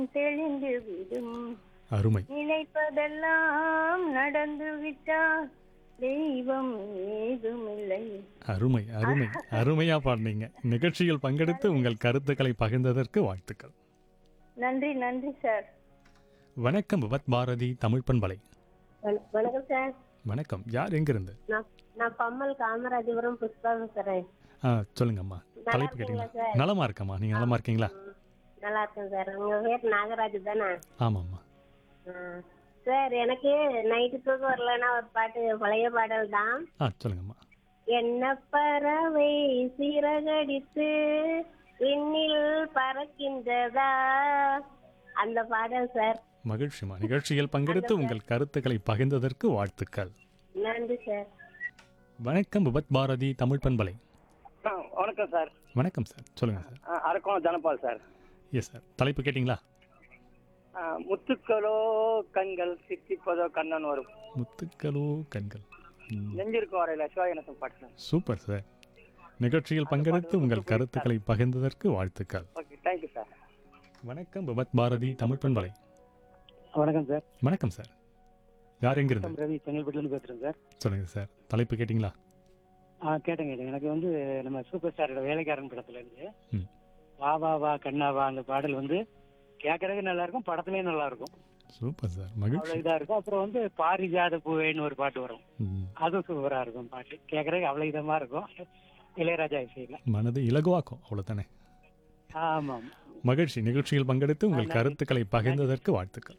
தெளிந்து விடும் அருமை நினைப்பதெல்லாம் நடந்து விட்டால் தெய்வம் ஏதுமில்லை அருமை அருமை அருமையா பாடினீங்க நிகழ்ச்சியில் பங்கெடுத்து உங்கள் கருத்துக்களை பகிர்ந்ததற்கு வாழ்த்துக்கள் நன்றி நன்றி சார் வணக்கம் விபத் பாரதி தமிழ் பண்பலை வணக்கம் சார் வணக்கம் யார் எங்கிருந்து நான் நான் பம்மல் காமராஜபுரம் புஷ்பா பேசுறேன் ஆ சொல்லுங்கம்மா தலைப்பு கேட்டீங்களா நலமா இருக்கம்மா நீங்க நலமா இருக்கீங்களா நல்லா இருக்கேன் சார் உங்க பேர் நாகராஜ் தானே ஆமாம்மா ஆ. சார் எனக்கு நைட்டு தூக்கம் வரலன்னா ஒரு பாட்டு பழைய பாடல் தான் ஆ சொல்லுங்கம்மா என்ன பறவை சீரகடித்து விண்ணில் பறக்கின்றதா அந்த பாடல் சார் மகிழ்ச்சிமா நிகழ்ச்சியில் பங்கெடுத்து உங்கள் கருத்துக்களை பகிர்ந்ததற்கு வாழ்த்துக்கள் நன்றி சார் வணக்கம் விபத் பாரதி தமிழ் பண்பலை ஆ, வணக்கம் சார் வணக்கம் சார் சொல்லுங்க சார் ஆ, Arakkonam Dhanapal sir yes sir தலைப்பு கேட்டிங்களா ஆ, முத்துக்களோ கண்கள் சித்திப்பதோ கண்ணன் வரும் முத்துக்களோ கண்கள் ம், நெஞ்சிருக்கும் வரையில சிவாஜனசம் பாட்டு சார் சூப்பர் சார் நிகழ்ச்சியில் பங்கெடுத்து உங்கள் கருத்துக்களை பகிர்ந்ததற்கு வாழ்த்துக்கள் ஓகே தேங்க்யூ சார் வணக்கம் விபத் பாரதி தமிழ் பண்பலை வணக்கம் சார் வணக்கம் சார் யார் எங்கிருந்து ரவி செங்கல்பட்டுலேருந்து பேசுகிறேன் சார் சொல்லுங்க சார் தலைப்பு கேட்டிங்களா ஆ கேட்டேன் கேட்டேன் எனக்கு வந்து நம்ம சூப்பர் ஸ்டாரோட வேலைக்காரன் படத்துலேருந்து ம். வா வா வா கண்ணா வா அந்த பாடல் வந்து கேட்கறதுக்கு நல்லா இருக்கும் படத்துலேயும் நல்லா இருக்கும் சூப்பர் சார் அவ்வளோ மகிழ்ச்சி இதாக இருக்கும் அப்புறம் வந்து பாரிஜாத பூவேன்னு ஒரு பாட்டு வரும் ம், அதுவும் சூப்பராக இருக்கும் பாட்டு கேட்கறதுக்கு அவ்வளோ இதமாக இருக்கும் இளையராஜா இசையில் மனதை இலகுவாக்கும் அவ்வளவுதானே ஆமாம் மகிழ்ச்சி நிகழ்ச்சியில் பங்கெடுத்து உங்கள் கருத்துக்களை பகிர்ந்ததற்கு வாழ்த்துக்கள்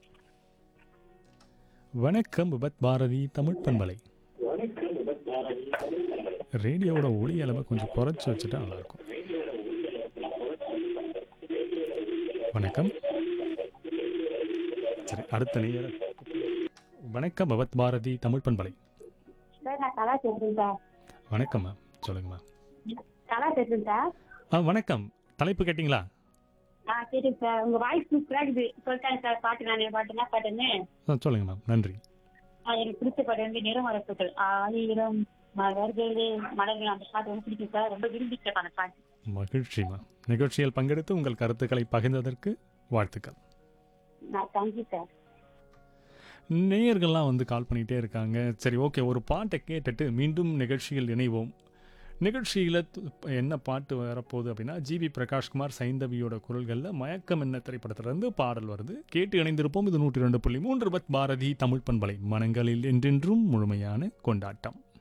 வணக்கம் விபத் பாரதி தமிழ் பண்பலை ரேடியோவோட ஒளி அளவை கொஞ்சம் குறைச்சி வச்சுட்டா நல்லா இருக்கும் வணக்கம் சரி அடுத்த நேர வணக்கம் பவத் பாரதி தமிழ் பண்பலை சார் நான் கலா பேசுறேன் சார் வணக்கம் மேம் சொல்லுங்க மேம் கலா பேசுறேன் சார் ஆ வணக்கம் தலைப்பு கேட்டிங்களா ஆ சரி சார் உங்க வாய்ஸ் சூப்பரா இருக்குது சொல்லிட்டாங்க சார் பாட்டு நான் பாட்டு என்ன பாட்டுன்னு ஆ சொல்லுங்க மேம் நன்றி ஆ, எனக்கு பிடிச்ச பாட்டு வந்து நிறமரப்புகள் ஆயிரம் மலர்களே மலர்கள் அந்த பாட்டு வந்து பிடிக்கும் சார் ரொம்ப விரும்பி கேட்பேன் அந்த பாட்டு மகிழ்ச்சி மேம் நிகழ்ச்சியில் பங்கெடுத்து உங்கள் கருத்துக்களை பகிர்ந்ததற்கு வாழ்த்துக்கள் நான் தேங்க்யூ சார் நேயர்கள்லாம் வந்து கால் பண்ணிகிட்டே இருக்காங்க சரி ஓகே ஒரு பாட்டை கேட்டுட்டு மீண்டும் நிகழ்ச்சியில் இணைவோம் நிகழ்ச்சியில் என்ன பாட்டு வரப்போகுது அப்படின்னா ஜிவி பிரகாஷ்குமார் சைந்தவியோட குரல்களில் மயக்கம் என்ன திரைப்படத்திலிருந்து பாடல் வருது கேட்டு இணைந்திருப்போம் இது நூற்றி ரெண்டு புள்ளி மூன்று பத் பாரதி தமிழ் பண்பலை மனங்களில் என்றென்றும் முழுமையான கொண்டாட்டம்